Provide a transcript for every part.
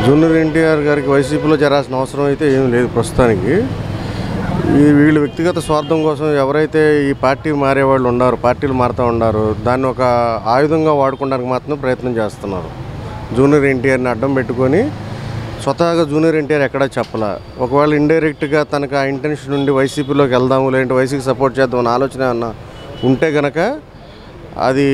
junior NTR గారికి వైసీపీలో చేరాల్సిన అవసరం అయితే ఏం లేదు ప్రస్తుతానికి ఈ వీళ్ళు వ్యక్తిగత స్వార్థం కోసం ఎవరైతే ఈ పార్టీ మారేవాళ్ళు ఉన్నారు పార్టీలు మారుతూ ఉన్నారు దాన్ని ఒక ఆయుధంగా వాడుకోవడానికి మాత్రం ప్రయత్నం చేస్తున్నారు జూనియర్ ఎన్టీఆర్ని అడ్డం పెట్టుకొని స్వతహాగా జూనియర్ ఎన్టీఆర్ ఎక్కడా చెప్పలా ఒకవేళ ఇండైరెక్ట్గా తనకు ఆ ఇంటెన్షన్ ఉండి వైసీపీలోకి వెళ్దాము లేదంటే వైసీపీ సపోర్ట్ చేద్దాం అన్న ఆలోచన అన్న ఉంటే గనక అది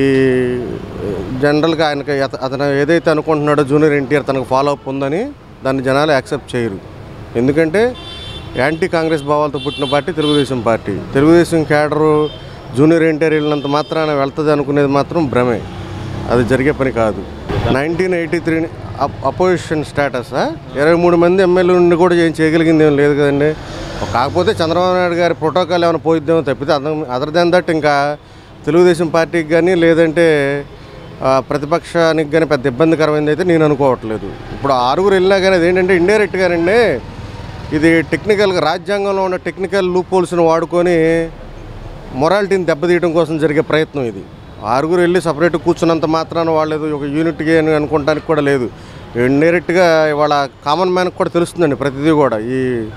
జనరల్గా ఆయనకి అత- అతను ఏదైతే అనుకుంటున్నాడో జూనియర్ ఎన్టీఆర్ తనకు ఫాలో అప్ ఉందని దాన్ని జనాలు యాక్సెప్ట్ చేయరు ఎందుకంటే యాంటీ కాంగ్రెస్ భావాలతో పుట్టిన party Telugu Desam party Telugu Desam cadre junior NTR వెళ్ళినంత మాత్రాన వెళ్తుంది అనుకునేది మాత్రం భ్రమే అది జరిగే పని కాదు nineteen eighty three opposition status ఇరవై మూడు మంది ఎమ్మెల్యే నుండి కూడా ఏం చేయగలిగింది ఏం లేదు కదండి కాకపోతే చంద్రబాబు నాయుడు గారి ప్రోటోకాల్ ఏమైనా పోయిద్దామో తప్పితే అదర్ అదర్ దాన్ దట్ ఇంకా తెలుగుదేశం పార్టీకి కానీ లేదంటే ఆ, ప్రతిపక్షానికి కానీ పెద్ద ఇబ్బందికరమైంది అయితే నేను అనుకోవట్లేదు ఇప్పుడు ఆరుగురు వెళ్ళినా కానీ అదేంటంటే ఇండైరెక్ట్గానండి ఇది టెక్నికల్గా రాజ్యాంగంలో ఉన్న టెక్నికల్ లూప్ హోల్స్ని వాడుకొని మొరాలిటీని దెబ్బతీయడం కోసం జరిగే ప్రయత్నం ఇది ఆరుగురు వెళ్ళి సపరేట్ కూర్చున్నంత మాత్రాన వాళ్ళు ఏదో ఒక యూనిట్గా అని అనుకోవడానికి కూడా లేదు ఇండైరెక్ట్గా వాళ్ళ కామన్ మ్యాన్కి కూడా తెలుస్తుందండి ప్రతిదీ కూడా ఈ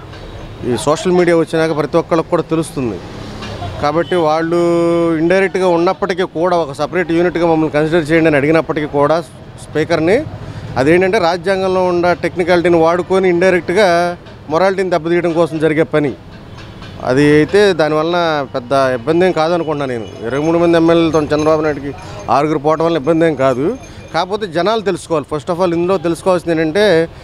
ఈ సోషల్ మీడియా వచ్చినాక ప్రతి ఒక్కళ్ళకి కూడా తెలుస్తుంది కాబట్టి వాళ్ళు ఇండైరెక్ట్గా ఉన్నప్పటికీ కూడా ఒక సపరేట్ యూనిట్గా మమ్మల్ని కన్సిడర్ చేయండి అని అడిగినప్పటికీ కూడా స్పీకర్ని అదేంటంటే రాజ్యాంగంలో ఉన్న టెక్నికాలిటీని వాడుకొని ఇండైరెక్ట్గా మొరాలిటీని దెబ్బతీయడం కోసం జరిగే పని అది అయితే దానివల్ల పెద్ద ఇబ్బంది ఏం కాదనుకుంటున్నాను నేను ఇరవై మూడు మంది ఎమ్మెల్యేలతో చంద్రబాబు నాయుడుకి ఆరుగురు పోవడం వల్ల ఇబ్బంది ఏం కాదు కాకపోతే జనాలు తెలుసుకోవాలి ఫస్ట్ ఆఫ్ ఆల్ ఇందులో తెలుసుకోవాల్సింది ఏంటంటే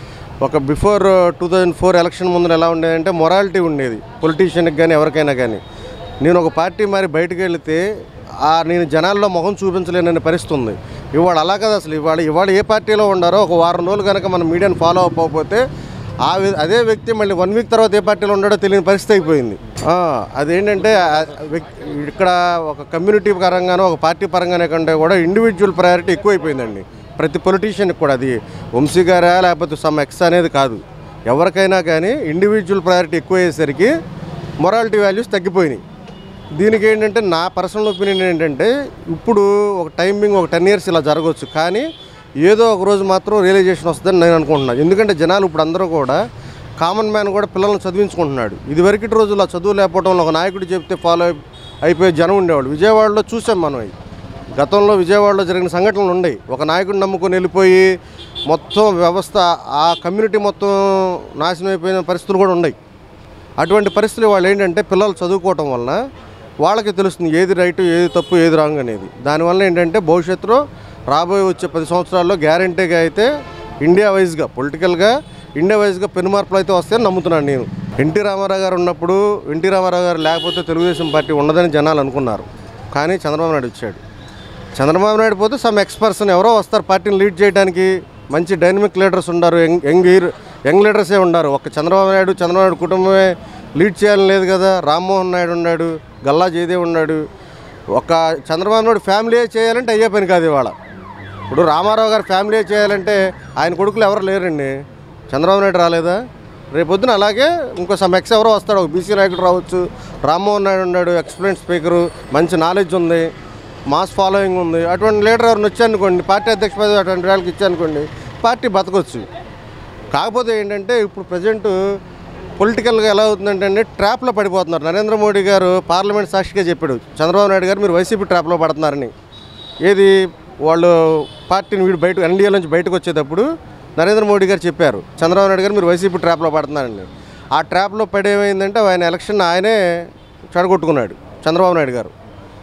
ఒక before two thousand four election ముందు ఎలా ఉండేదంటే మొరాలిటీ ఉండేది పొలిటీషియన్కి కానీ ఎవరికైనా కానీ నేను ఒక పార్టీ మరి బయటకు వెళితే ఆ నేను జనాల్లో ముఖం చూపించలేననే పరిస్థితి ఉంది ఇవాళ అలా కదా అసలు ఇవాళ ఇవాళ ఏ పార్టీలో ఉండారో ఒక వారం రోజులు కనుక మన మీడియాని ఫాలో అప్ అవ్వకపోతే ఆ వ్య- అదే వ్యక్తి మళ్ళీ వన్ వీక్ తర్వాత ఏ పార్టీలో ఉన్నాడో తెలియని పరిస్థితి అయిపోయింది ఆ, అదేంటంటే ఆ వ్యక్- ఇక్కడ ఒక కమ్యూనిటీ పరంగానో ఒక పార్టీ పరంగానే కంటే కూడా ఇండివిజువల్ ప్రయారిటీ ఎక్కువైపోయిందండి ప్రతి పొలిటీషియన్కి కూడా అది వంశీ గారా లేకపోతే సమ్ ఎక్స్ అనేది కాదు ఎవరికైనా కానీ ఇండివిజువల్ ప్రయారిటీ ఎక్కువ అయ్యేసరికి మొరాలిటీ వాల్యూస్ తగ్గిపోయినాయి దీనికి ఏంటంటే నా పర్సనల్ ఒపీనియన్ ఏంటంటే ఇప్పుడు ఒక టైమింగ్ ఒక టెన్ ఇయర్స్ ఇలా జరగవచ్చు కానీ ఏదో ఒక రోజు మాత్రం రియలైజేషన్ వస్తుందని నేను అనుకుంటున్నాను ఎందుకంటే జనాలు ఇప్పుడు అందరూ కూడా కామన్ మ్యాన్ కూడా పిల్లల్ని చదివించుకుంటున్నాడు ఇదివరకటి రోజుల్లో చదువు లేకపోవడం వల్ల ఒక నాయకుడు చెప్తే ఫాలో అయిపోయే జనం ఉండేవాళ్ళు విజయవాడలో చూసాం మనం అవి గతంలో విజయవాడలో జరిగిన సంఘటనలు ఉన్నాయి ఒక నాయకుడిని నమ్ముకొని వెళ్ళిపోయి మొత్తం వ్యవస్థ ఆ కమ్యూనిటీ మొత్తం నాశనం అయిపోయిన పరిస్థితులు కూడా ఉన్నాయి అటువంటి పరిస్థితులు వాళ్ళు ఏంటంటే పిల్లలు చదువుకోవటం వలన వాళ్ళకి తెలుస్తుంది ఏది రైట్ ఏది తప్పు ఏది రాంగ్ అనేది దానివల్ల ఏంటంటే భవిష్యత్తులో రాబోయే వచ్చే పది సంవత్సరాల్లో గ్యారంటీగా అయితే ఇండియా వైజ్గా పొలిటికల్గా ఇండియా వైజ్గా పెను మార్పులు అయితే వస్తాయని నమ్ముతున్నాను నేను ఎన్టీ రామారావు గారు ఉన్నప్పుడు ఎన్టీ రామారావు గారు లేకపోతే తెలుగుదేశం పార్టీ ఉండదని జనాలు అనుకున్నారు కానీ చంద్రబాబు నాయుడు వచ్చాడు చంద్రబాబు నాయుడు పోతే సమ్ ఎక్స్పర్సన్ ఎవరో వస్తారు పార్టీని లీడ్ చేయడానికి మంచి డైనమిక్ లీడర్స్ ఉన్నారు యంగ్ యంగ్ హీరో యంగ్ లీడర్సే ఉన్నారు ఒక చంద్రబాబు నాయుడు చంద్రబాబు నాయుడు కుటుంబమే లీడ్ చేయాలని లేదు కదా రామ్మోహన్ నాయుడు ఉన్నాడు గల్లా జయదేవ్ ఉన్నాడు ఒక చంద్రబాబు నాయుడు ఫ్యామిలీ చేయాలంటే అయ్యే పని కాదు ఇవాళ ఇప్పుడు రామారావు గారు ఫ్యామిలీ చేయాలంటే ఆయన కొడుకులు ఎవరు లేరండి చంద్రబాబు నాయుడు రాలేదా రేపొద్దున అలాగే ఇంకో సమ్ ఎక్స్ ఎవరో వస్తాడు ఒక బీసీ నాయకుడు రావచ్చు రామ్మోహన్ నాయుడు ఉన్నాడు ఎక్స్పీరియన్స్ స్పీకరు మంచి నాలెడ్జ్ ఉంది మాస్ ఫాలోయింగ్ ఉంది అటువంటి లీడర్ ఎవరిని వచ్చారనుకోండి పార్టీ అధ్యక్ష పదవి అటువంటి వాళ్ళకి ఇచ్చారనుకోండి పార్టీ బతకొచ్చు కాకపోతే ఏంటంటే ఇప్పుడు ప్రజెంట్ పొలిటికల్గా ఎలా అవుతుందంటే అండి ట్రాప్లో పడిపోతున్నారు నరేంద్ర మోడీ గారు పార్లమెంట్ సాక్షిగా చెప్పాడు చంద్రబాబు నాయుడు గారు మీరు వైసీపీ ట్రాప్లో పడుతున్నారని ఏది వాళ్ళు పార్టీని వీడు బయట ఎన్డీఏ నుంచి బయటకు వచ్చేటప్పుడు నరేంద్ర మోడీ గారు చెప్పారు చంద్రబాబు నాయుడు గారు మీరు వైసీపీ ట్రాప్లో పడుతున్నారని ఆ ట్రాప్లో పడి ఏమైందంటే ఆయన ఎలక్షన్ ఆయనే చెడగొట్టుకున్నాడు చంద్రబాబు నాయుడు గారు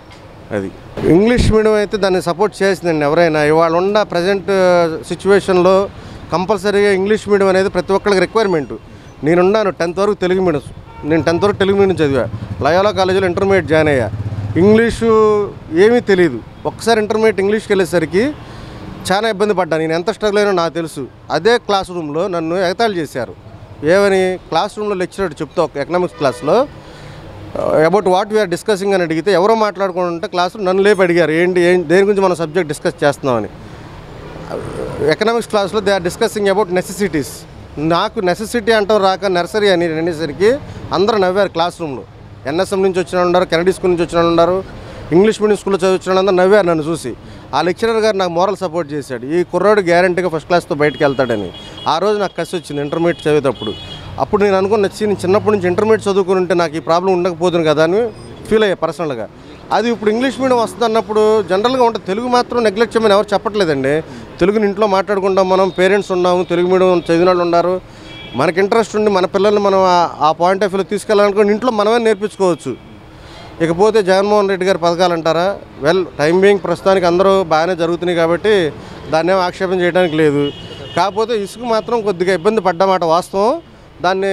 అది ఇంగ్లీష్ మీడియం అయితే దాన్ని సపోర్ట్ చేసిందండి ఎవరైనా ఇవాళ ఉన్న ప్రజెంట్ సిచ్యువేషన్లో కంపల్సరీగా ఇంగ్లీష్ మీడియం అనేది ప్రతి ఒక్కరికి రిక్వైర్మెంట్ నేనున్నాను టెన్త్ వరకు తెలుగు మీడియం నేను టెన్త్ వరకు తెలుగు మీడియం చదివా లయోలా కాలేజీలో ఇంటర్మీడియట్ జాయిన్ అయ్యా ఇంగ్లీషు ఏమీ తెలియదు ఒక్కసారి ఇంటర్మీడియట్ ఇంగ్లీష్కి వెళ్ళేసరికి చాలా ఇబ్బంది పడ్డాను నేను ఎంత స్ట్రగుల్ అయినా నాకు తెలుసు అదే క్లాస్ రూమ్లో నన్ను ఎగతాళి చేశారు ఏమని క్లాస్ రూమ్లో లెక్చరర్ చెప్తా ఒక ఎకనామిక్స్ క్లాస్లో అబౌట్ వాట్ వీఆర్ డిస్కసింగ్ అని అడిగితే ఎవరో మాట్లాడుకుంటుంటే క్లాసులో నన్ను లేపి అడిగారు ఏంటి ఏం దేని గురించి మనం సబ్జెక్ట్ డిస్కస్ చేస్తున్నామని ఎకనామిక్స్ క్లాస్లో they are discussing about necessities నాకు నెసెసిటీ అంటాం రాక నర్సరీ అని అనేసరికి అందరూ నవ్వారు క్లాస్ రూమ్లో ఎన్ఎస్ఎం నుంచి వచ్చిన వాళ్ళు ఉన్నారు కెనడీ స్కూల్ నుంచి వచ్చిన వాళ్ళు ఉన్నారు ఇంగ్లీష్ మీడియం స్కూల్లో చదివించిన వాళ్ళందరూ నవ్వారు నన్ను చూసి ఆ లెక్చరర్ గారు నాకు మోరల్ సపోర్ట్ చేశాడు ఈ కుర్రాడు గ్యారంటీగా ఫస్ట్ క్లాస్తో బయటకు వెళ్తాడని ఆ రోజు నాకు కసి వచ్చింది ఇంటర్మీడియట్ చదివేటప్పుడు అప్పుడు నేను అనుకున్న "ఛీ, నేను చిన్నప్పటి నుంచి ఇంటర్మీడియట్ చదువుకుని ఉంటే నాకు ఈ ప్రాబ్లం ఉండకపోతుంది కదా అని ఫీల్ అయ్యా పర్సనల్గా అది ఇప్పుడు ఇంగ్లీష్ మీడియం వస్తుంది అన్నప్పుడు జనరల్గా ఉంటుంది తెలుగు మాత్రం నెగ్లెక్ట్ చేయమని ఎవరు చెప్పట్లేదండి తెలుగుని ఇంట్లో మాట్లాడుకుంటాం మనం పేరెంట్స్ ఉన్నాము తెలుగు మీడియం చదివిన వాళ్ళు ఉన్నారు మనకి ఇంట్రెస్ట్ ఉండి మన పిల్లల్ని మనం ఆ- ఆ పాయింట్ ఆఫ్ వ్యూలో తీసుకెళ్ళాలనుకుని ఇంట్లో మనమే నేర్పించుకోవచ్చు ఇకపోతే జగన్మోహన్ రెడ్డి గారి పథకాలు అంటారా వెల్ టైం బీయింగ్ ప్రస్తుతానికి అందరూ బాగానే జరుగుతున్నాయి కాబట్టి దాన్ని ఏం ఆక్షేపణ చేయడానికి లేదు కాకపోతే ఇసుక మాత్రం కొద్దిగా ఇబ్బంది పడ్డమాట వాస్తవం దాన్ని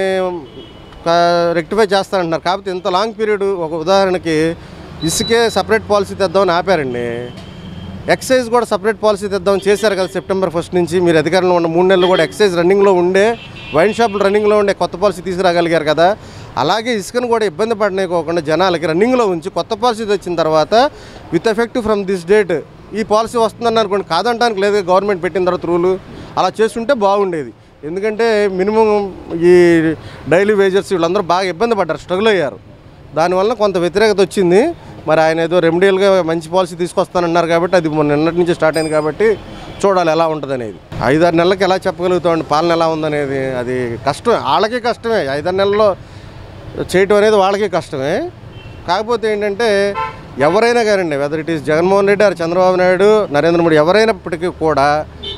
రెక్టిఫై చేస్తానంటున్నారు కాకపోతే ఇంత లాంగ్ పీరియడ్ ఒక ఉదాహరణకి ఇసుకే సపరేట్ పాలసీ తెద్దామని ఆపారండి ఎక్సైజ్ కూడా సపరేట్ పాలసీ తెద్దామని చేశారు కదా సెప్టెంబర్ ఫస్ట్ నుంచి మీరు అధికారంలో ఉన్న మూడు నెలలు కూడా ఎక్సైజ్ రన్నింగ్లో ఉండే వైన్ షాపులు రన్నింగ్లో ఉండే కొత్త పాలసీ తీసుకురాగలిగారు కదా అలాగే ఇసుకను కూడా ఇబ్బంది పడనేకోకుండా జనాలకి రన్నింగ్లో ఉంచి కొత్త పాలసీ వచ్చిన తర్వాత with effect from this date ఈ పాలసీ వస్తుందని అనుకోండి కాదంటానికి లేదు గవర్నమెంట్ పెట్టిన తర్వాత రూలు అలా చేస్తుంటే బాగుండేది ఎందుకంటే మినిమం ఈ డైలీ వేజర్స్ వీళ్ళందరూ బాగా ఇబ్బంది పడ్డారు స్ట్రగుల్ అయ్యారు దానివల్ల కొంత వ్యతిరేకత వచ్చింది మరి ఆయన ఏదో రెమెడియల్గా మంచి పాలసీ తీసుకొస్తానన్నారు కాబట్టి అది మొన్న నిన్నటి నుంచి స్టార్ట్ అయింది కాబట్టి చూడాలి ఎలా ఉంటుంది అనేది ఐదారు నెలలకి ఎలా చెప్పగలుగుతామండి పాలన ఎలా ఉందనేది అది కష్టమే వాళ్ళకి కష్టమే ఐదారు నెలల్లో చేయటం అనేది వాళ్ళకి కష్టమే కాకపోతే ఏంటంటే ఎవరైనా కానండి whether it is Jaganmohan Reddy or Chandrababu Naidu Narendra Modi ఎవరైనప్పటికీ కూడా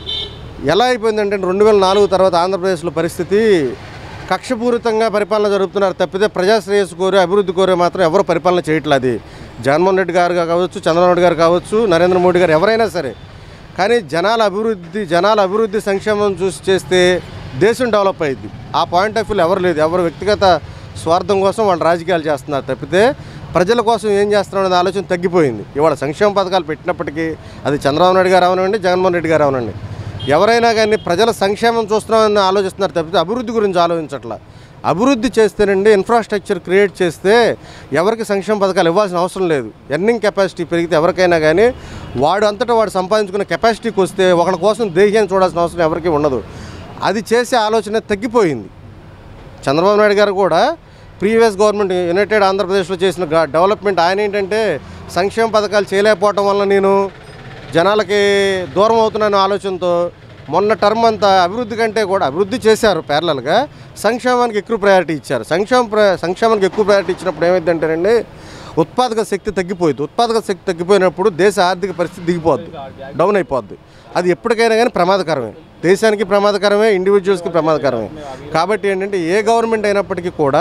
ఎలా అయిపోయిందంటే రెండు వేల నాలుగు తర్వాత ఆంధ్రప్రదేశ్లో పరిస్థితి కక్షపూరితంగా పరిపాలన జరుపుతున్నారు తప్పితే ప్రజా శ్రేయస్సు కోరే అభివృద్ధి కోరే మాత్రం ఎవరు పరిపాలన చేయట్లేదు అది జగన్మోహన్ రెడ్డి గారు కావచ్చు చంద్రబాబు నాయుడు గారు కావచ్చు నరేంద్ర మోడీ గారు ఎవరైనా సరే కానీ జనాల అభివృద్ధి జనాల అభివృద్ధి సంక్షేమం చూసి చేస్తే దేశం డెవలప్ అయ్యింది ఆ పాయింట్ ఆఫ్ వ్యూలో ఎవరు లేదు ఎవరు వ్యక్తిగత స్వార్థం కోసం వాళ్ళు రాజకీయాలు చేస్తున్నారు తప్పితే ప్రజల కోసం ఏం చేస్తున్నాం అనేది ఆలోచన తగ్గిపోయింది ఇవాళ సంక్షేమ పథకాలు పెట్టినప్పటికీ అది చంద్రబాబు నాయుడు గారు అవనండి జగన్మోహన్ రెడ్డి గారు అవనండి ఎవరైనా కానీ ప్రజల సంక్షేమం చూస్తున్నామని ఆలోచిస్తున్నారు తప్పితే అభివృద్ధి గురించి ఆలోచించట్ల అభివృద్ధి చేస్తేనండి ఇన్ఫ్రాస్ట్రక్చర్ క్రియేట్ చేస్తే ఎవరికి సంక్షేమ పథకాలు ఇవ్వాల్సిన అవసరం లేదు ఎర్నింగ్ కెపాసిటీ పెరిగితే ఎవరికైనా కానీ వాడు అంతటా వాడు సంపాదించుకున్న కెపాసిటీకి వస్తే ఒకళ్ళ కోసం దేశాన్ని చూడాల్సిన అవసరం ఎవరికీ ఉండదు అది చేసే ఆలోచన తగ్గిపోయింది చంద్రబాబు నాయుడు గారు కూడా ప్రీవియస్ గవర్నమెంట్ యునైటెడ్ ఆంధ్రప్రదేశ్లో చేసిన గా- డెవలప్మెంట్ ఆయన ఏంటంటే సంక్షేమ పథకాలు చేయలేకపోవటం వల్ల నేను జనాలకి దూరం అవుతున్నాను ఆలోచనతో మొన్న టర్మ్ అంతా అభివృద్ధి కంటే కూడా అభివృద్ధి చేశారు ప్యారలల్గా సంక్షేమానికి ఎక్కువ ప్రయారిటీ ఇచ్చారు సంక్షేమ ప్ర- సంక్షేమానికి ఎక్కువ ప్రయారిటీ ఇచ్చినప్పుడు ఏమైందంటేనండి ఉత్పాదక శక్తి తగ్గిపోయింది ఉత్పాదక శక్తి తగ్గిపోయినప్పుడు దేశ ఆర్థిక పరిస్థితి దిగిపోద్ది డౌన్ అయిపోద్ది అది ఎప్పటికైనా కానీ ప్రమాదకరమే దేశానికి ప్రమాదకరమే ఇండివిజువల్స్కి ప్రమాదకరమే కాబట్టి ఏంటంటే ఏ గవర్నమెంట్ అయినప్పటికీ కూడా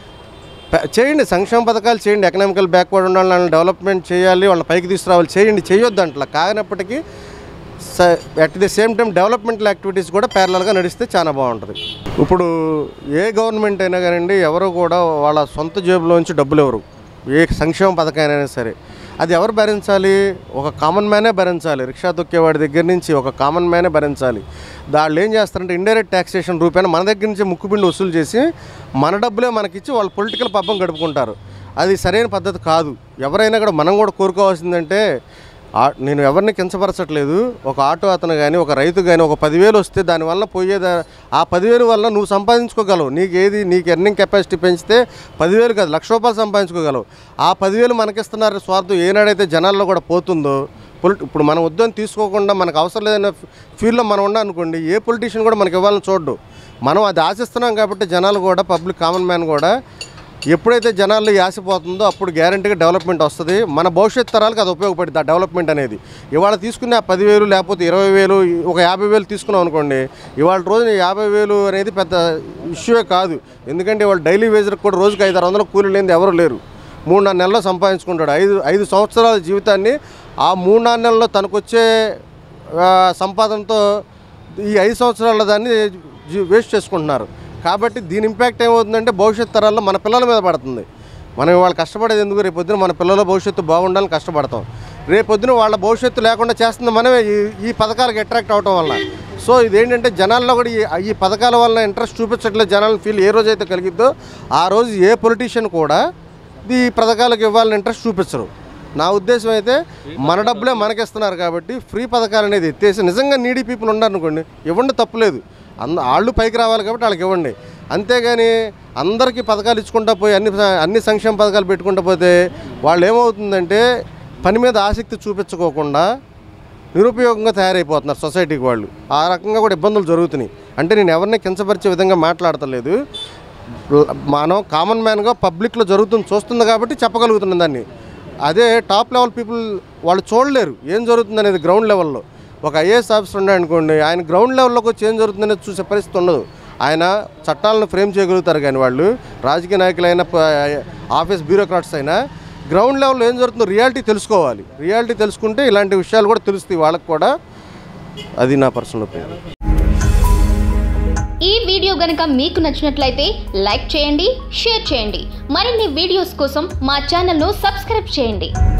ప- చేయండి సంక్షేమ పథకాలు చేయండి ఎకనామికల్ బ్యాక్వర్డ్ ఉన్న వాళ్ళని డెవలప్మెంట్ చేయాలి వాళ్ళని పైకి తీసుకురావాలి చేయండి చేయొద్దు అంట్లా కానప్పటికీ at the same time developmental activities కూడా ప్యారలల్గా నడిస్తే చాలా బాగుంటుంది ఇప్పుడు ఏ గవర్నమెంట్ అయినా కానివ్వండి ఎవరు కూడా వాళ్ళ సొంత జేబులోంచి డబ్బులు ఎవరు ఏ సంక్షేమ పథకమైనా సరే అది ఎవరు భరించాలి ఒక కామన్ మ్యానే భరించాలి రిక్షా తొక్కేవాడి దగ్గర నుంచి ఒక కామన్ మ్యానే భరించాలి దాళ్ళు ఏం చేస్తారంటే ఇండైరెక్ట్ ట్యాక్సేషన్ రూపాయన మన దగ్గర నుంచి ముక్కుపిండి వసూలు చేసి మన డబ్బులే మనకిచ్చి వాళ్ళు పొలిటికల్ పబ్బం గడుపుకుంటారు అది సరైన పద్ధతి కాదు ఎవరైనా కూడా మనం కూడా కోరుకోవాల్సిందంటే ఆ- నేను ఎవరిని కించపరచట్లేదు ఒక ఆటో అతను కానీ ఒక రైతు కానీ ఒక పదివేలు వస్తే దానివల్ల పోయేది ఆ పదివేలు వల్ల నువ్వు సంపాదించుకోగలవు నీకు ఏది నీకు ఎర్నింగ్ కెపాసిటీ పెంచితే పదివేలు కాదు లక్ష రూపాయలు సంపాదించుకోగలవు ఆ పదివేలు మనకిస్తున్నారు స్వార్థం ఏనాడైతే జనాల్లో కూడా పోతుందో పొలిటి ఇప్పుడు మనం వద్దని తీసుకోకుండా మనకు అవసరం లేదన్న ఫీల్డ్లో మనం ఉన్నాం అనుకోండి ఏ పొలిటీషియన్ కూడా మనకి ఇవ్వాలని చూడ్డు మనం అది ఆశిస్తున్నాం కాబట్టి జనాలు కూడా పబ్లిక్ కామన్ మ్యాన్ కూడా ఎప్పుడైతే జనాల్లో ఆశపోతుందో అప్పుడు గ్యారంటీగా డెవలప్మెంట్ వస్తుంది మన భవిష్యత్ తరాలకు అది ఉపయోగపడుతుంది ఆ డెవలప్మెంట్ అనేది ఇవాళ తీసుకునే ఆ పదివేలు లేకపోతే ఇరవై వేలు ఒక యాభై వేలు తీసుకున్నాం అనుకోండి ఇవాళ రోజున యాభై వేలు అనేది పెద్ద ఇష్యూయే కాదు ఎందుకంటే ఇవాళ డైలీ వేజర్కి కూడా రోజుకి ఐదు ఆరు వందల కూలీ లేనిది ఎవరు లేరు మూడు నాలుగు నెలల్లో సంపాదించుకుంటాడు ఐదు ఐదు సంవత్సరాల జీవితాన్ని ఆ మూడు నాలుగు నెలల్లో తనకొచ్చే ఆ, సంపాదనతో ఈ ఐదు సంవత్సరాల దాన్ని జీ- వేస్ట్ చేసుకుంటున్నారు కాబట్టి దీని ఇంపాక్ట్ ఏమవుతుందంటే భవిష్యత్ తరాల్లో మన పిల్లల మీద పడుతుంది మనం ఇవాళ కష్టపడేది ఎందుకు రేపు పొద్దున మన పిల్లల భవిష్యత్తు బాగుండాలని కష్టపడతాం రేపు పొద్దున వాళ్ళ భవిష్యత్తు లేకుండా చేస్తుంది మనమే ఈ ఈ పథకాలకు అట్రాక్ట్ అవటం వల్ల సో ఇదేంటంటే జనాల్లో కూడా ఈ ఈ పథకాల వల్ల ఇంట్రెస్ట్ చూపించట్లేదు జనాలను ఫీల్ ఏ రోజైతే కలిగిద్దో ఆ రోజు ఏ పొలిటీషియన్ కూడా ఈ పథకాలకు ఇవ్వాలని ఇంట్రెస్ట్ చూపించరు నా ఉద్దేశం అయితే మన డబ్బులే మనకిస్తున్నారు కాబట్టి ఫ్రీ పథకాలు అనేది ఎత్తేసి నిజంగా నీడీ పీపుల్ ఉన్నారనుకోండి ఇవ్వండి తప్పులేదు అంద వాళ్ళు పైకి రావాలి కాబట్టి వాళ్ళకి ఇవ్వండి అంతేగాని అందరికీ పథకాలు ఇచ్చుకుంటా పోయి అన్ని అన్ని సంక్షేమ పథకాలు పెట్టుకుంటా పోతే వాళ్ళు ఏమవుతుందంటే పని మీద ఆసక్తి చూపించుకోకుండా నిరుపయోగంగా తయారైపోతున్నారు సొసైటీకి వాళ్ళు ఆ రకంగా కూడా ఇబ్బందులు జరుగుతున్నాయి అంటే నేను ఎవరిని కించపరిచే విధంగా మాట్లాడతలేదు మనం కామన్ మ్యాన్గా పబ్లిక్లో జరుగుతుంది చూస్తుంది కాబట్టి చెప్పగలుగుతున్నాం దాన్ని అదే టాప్ లెవెల్ పీపుల్ వాళ్ళు చూడలేరు ఏం జరుగుతుంది అనేది గ్రౌండ్ లెవెల్లో ఒక ఐఏఎస్ ఆఫీసర్ ఉన్నాడు అనుకోండి ఆయన గ్రౌండ్ లెవెల్లోకి వచ్చి ఏం జరుగుతుందనేది చూసే పరిస్థితి ఉండదు ఆయన చట్టాలను ఫ్రేమ్ చేయగలుగుతారు కానీ వాళ్ళు రాజకీయ నాయకులైన ప- ఆఫీస్ బ్యూరోక్రాట్స్ అయినా గ్రౌండ్ లెవెల్లో ఏం జరుగుతుందో రియాలిటీ తెలుసుకోవాలి రియాలిటీ తెలుసుకుంటే ఇలాంటి విషయాలు కూడా తెలుస్తాయి వాళ్ళకి కూడా అది నా పర్సనల్ ఒపీనియన్ ఈ వీడియో గనక మీకు నచ్చినట్లయితే లైక్ చేయండి షేర్ చేయండి మరిన్ని వీడియోస్ కోసం మా ఛానల్ను సబ్స్క్రైబ్ చేయండి